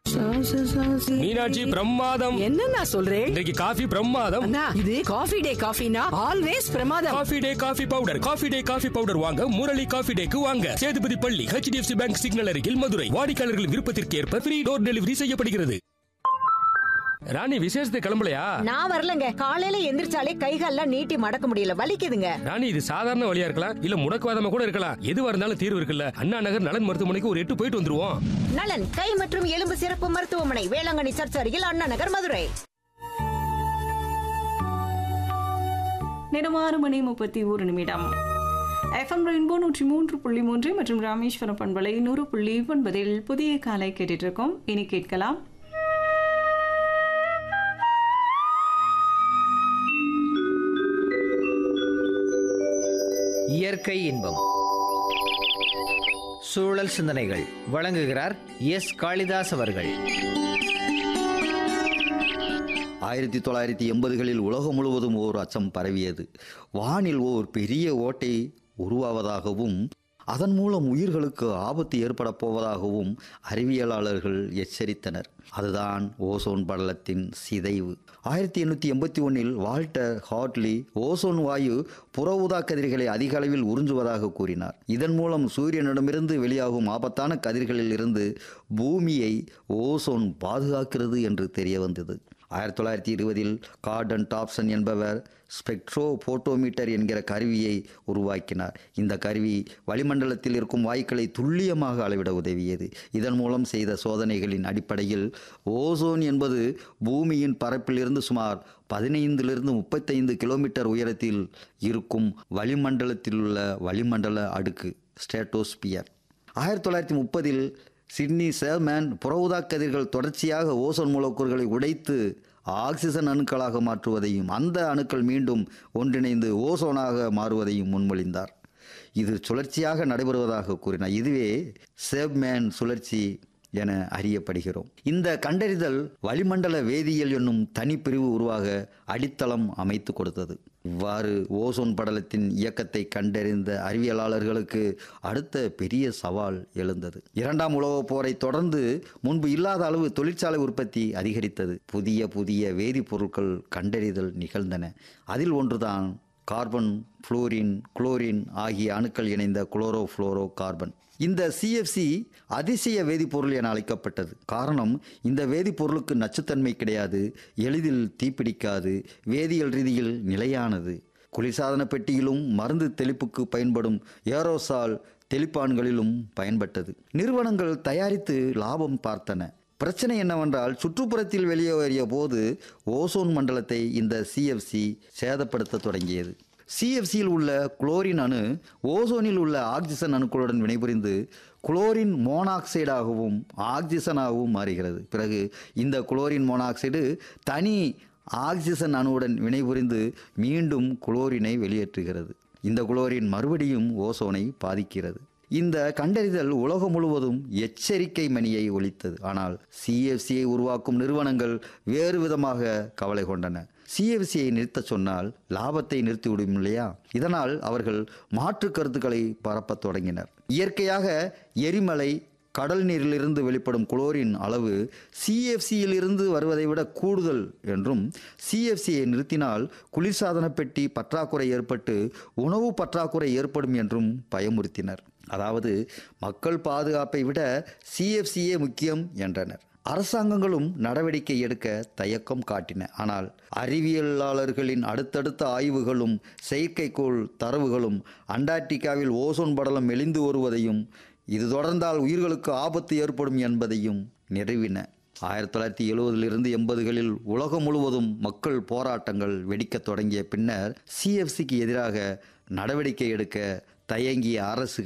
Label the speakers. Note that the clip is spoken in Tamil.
Speaker 1: மீனாட்சி பிரமாதம்
Speaker 2: என்ன நான் சொல்றேன்
Speaker 1: இன்றைக்கு காஃபி பிரமாதம்
Speaker 2: அண்ணா இது காஃபி டே காஃபினா ஆல்வேஸ் பிரமாதம்
Speaker 1: coffee day coffee powder coffee day coffee powder வாங்க முரளி காஃபி டேக்கு வாங்க சேதுபதி பள்ளி ஹெச்டிஎஃப்சி பேங்க் சிக்னல் அருகில் மதுரை வாடிக்கையாளர்களின் விருப்பத்திற்கு ஏற்ப ஃப்ரீ டோர் டெலிவரி செய்யப்படுகிறது ராணி விசேஷத்துக்கு கிளம்பலையா
Speaker 3: நான் வரலங்க காலையில எந்திரிச்சாலே கைகால்லாம் நீட்டி மடக்க முடியல வலிக்குதுங்க
Speaker 1: ராணி இது சாதாரண வழியா இருக்கலாம் இல்ல முடக்குவாதமா கூட இருக்கலாம் எதுவா இருந்தாலும் தீர்வு இருக்குல்ல அண்ணா நகர் நலன் மருத்துவமனைக்கு ஒரு எட்டு போயிட்டு வந்துருவோம்
Speaker 3: நலன் கை மற்றும் எலும்பு சிறப்பு மருத்துவமனை வேளாங்கண்ணி சர்ச் அருகில் அண்ணா நகர் மதுரை
Speaker 4: நேரம் ஆறு மணி முப்பத்தி ஒரு நிமிடம் எஃப்எம் ரெயின்போ நூற்றி மூன்று புள்ளி மூன்று மற்றும் ராமேஸ்வரம் பண்பலை நூறு புள்ளி ஒன்பதில் புதிய காலை கேட்டுட்டு இருக்கோம் இனி கேட்கலாம்
Speaker 5: இயற்கை இன்பம் சூழல் சிந்தனைகள் வழங்குகிறார் எஸ் காளிதாஸ் அவர்கள்
Speaker 6: ஆயிரத்தி தொள்ளாயிரத்தி எண்பதுகளில் உலகம் முழுவதும் ஓர் அச்சம் பரவியது வானில் ஓர் பெரிய ஓட்டை உருவாவதாகவும் அதன் மூலம் உயிர்களுக்கு ஆபத்து ஏற்பட போவதாகவும் அறிவியலாளர்கள் எச்சரித்தனர் அதுதான் ஓசோன் படலத்தின் சிதைவு ஆயிரத்தி எண்ணூற்றி எண்பத்தி ஒன்றில் வால்டர் ஹார்ட்லி ஓசோன் வாயு புற ஊதா கதிர்களை அதிக அளவில் உறிஞ்சுவதாக கூறினார் இதன் மூலம் சூரியனிடமிருந்து வெளியாகும் ஆபத்தான கதிர்களில் இருந்து பூமியை ஓசோன் பாதுகாக்கிறது என்று தெரிய வந்தது ஆயிரத்தி தொள்ளாயிரத்தி இருபதில் கார்டன் டாப்சன் என்பவர் ஸ்பெக்ட்ரோ போட்டோமீட்டர் என்கிற கருவியை உருவாக்கினார் இந்த கருவி வளிமண்டலத்தில் இருக்கும் வாயுக்களை துல்லியமாக அளவிட உதவியது இதன் மூலம் செய்த சோதனைகளின் அடிப்படையில் ஓசோன் என்பது பூமியின் பரப்பிலிருந்து சுமார் பதினைந்திலிருந்து முப்பத்தைந்து கிலோமீட்டர் உயரத்தில் இருக்கும் வளிமண்டலத்தில் உள்ள வளிமண்டல அடுக்கு ஸ்டேட்டோஸ்பியர் ஆயிரத்தி தொள்ளாயிரத்தி முப்பதில் சிட்னி சேர்மேன் புறவுதா கதிர்கள் தொடர்ச்சியாக ஓசோன் மூலக்கூறுகளை உடைத்து ஆக்சிஜன் அணுக்களாக மாற்றுவதையும் அந்த அணுக்கள் மீண்டும் ஒன்றிணைந்து ஓசோனாக மாறுவதையும் முன்மொழிந்தார் இது சுழற்சியாக நடைபெறுவதாக கூறினார் இதுவே சேப்மேன் சுழற்சி என அறியப்படுகிறோம் இந்த கண்டறிதல் வளிமண்டல வேதியியல் என்னும் தனிப்பிரிவு உருவாக அடித்தளம் அமைத்து கொடுத்தது இவ்வாறு ஓசோன் படலத்தின் இயக்கத்தை கண்டறிந்த அறிவியலாளர்களுக்கு அடுத்த பெரிய சவால் எழுந்தது இரண்டாம் உலகப் போரை தொடர்ந்து முன்பு இல்லாத அளவு தொழிற்சாலை உற்பத்தி அதிகரித்தது புதிய புதிய வேதிப்பொருட்கள் கண்டறிதல் நிகழ்ந்தன அதில் ஒன்றுதான் கார்பன் புளோரின் குளோரின் ஆகிய அணுக்கள் இணைந்த குளோரோ ஃப்ளோரோ கார்பன் இந்த சிஎஃப்சி அதிசய வேதிப்பொருள் என அழைக்கப்பட்டது காரணம் இந்த வேதிப்பொருளுக்கு நச்சுத்தன்மை கிடையாது எளிதில் தீப்பிடிக்காது வேதியியல் ரீதியில் நிலையானது குளிர்சாதன பெட்டியிலும் மருந்து தெளிப்புக்கு பயன்படும் ஏரோசால் தெளிப்பான்களிலும் பயன்பட்டது நிறுவனங்கள் தயாரித்து லாபம் பார்த்தன பிரச்சனை என்னவென்றால் சுற்றுப்புறத்தில் வெளியேறிய போது ஓசோன் மண்டலத்தை இந்த சிஎஃப்சி சேதப்படுத்த தொடங்கியது சிஎஃப்சியில் உள்ள குளோரின் அணு ஓசோனில் உள்ள ஆக்சிஜன் அணுக்களுடன் வினைபுரிந்து குளோரின் மோனாக்சைடாகவும் ஆக்சிஜனாகவும் மாறுகிறது பிறகு இந்த குளோரின் மோனாக்சைடு தனி ஆக்சிஜன் அணுவுடன் வினைபுரிந்து மீண்டும் குளோரினை வெளியேற்றுகிறது இந்த குளோரின் மறுபடியும் ஓசோனை பாதிக்கிறது இந்த கண்டறிதல் உலகம் முழுவதும் எச்சரிக்கை மணியை ஒலித்தது ஆனால் சிஎஃப்சியை உருவாக்கும் நிறுவனங்கள் வேறு விதமாக கவலை கொண்டன சிஎஃப்சியை நிறுத்தச் சொன்னால் லாபத்தை நிறுத்திவிடும் இல்லையா இதனால் அவர்கள் மாற்று கருத்துக்களை பரப்பத் தொடங்கினர் இயற்கையாக எரிமலை கடல் நீரிலிருந்து வெளிப்படும் குளோரின் அளவு சிஎஃப்சியில் இருந்து வருவதை விட கூடுதல் என்றும் சிஎஃப்சியை நிறுத்தினால் குளிர்சாதன பெட்டி பற்றாக்குறை ஏற்பட்டு உணவு பற்றாக்குறை ஏற்படும் என்றும் பயமுறுத்தினர் அதாவது மக்கள் பாதுகாப்பை விட சிஎஃப்சியே முக்கியம் என்றனர் அரசாங்கங்களும் நடவடிக்கை எடுக்க தயக்கம் காட்டின ஆனால் அறிவியலாளர்களின் அடுத்தடுத்த ஆய்வுகளும் செயற்கைக்கோள் தரவுகளும் அண்டார்டிகாவில் ஓசோன் படலம் மெலிந்து வருவதையும் இது தொடர்ந்தால் உயிர்களுக்கு ஆபத்து ஏற்படும் என்பதையும் நிறுவின ஆயிரத்தி தொள்ளாயிரத்தி எழுபதிலிருந்து எண்பதுகளில் உலகம் முழுவதும் மக்கள் போராட்டங்கள் வெடிக்கத் தொடங்கிய பின்னர் சிஎஃப்சிக்கு எதிராக நடவடிக்கை எடுக்க தயங்கிய அரசுகள்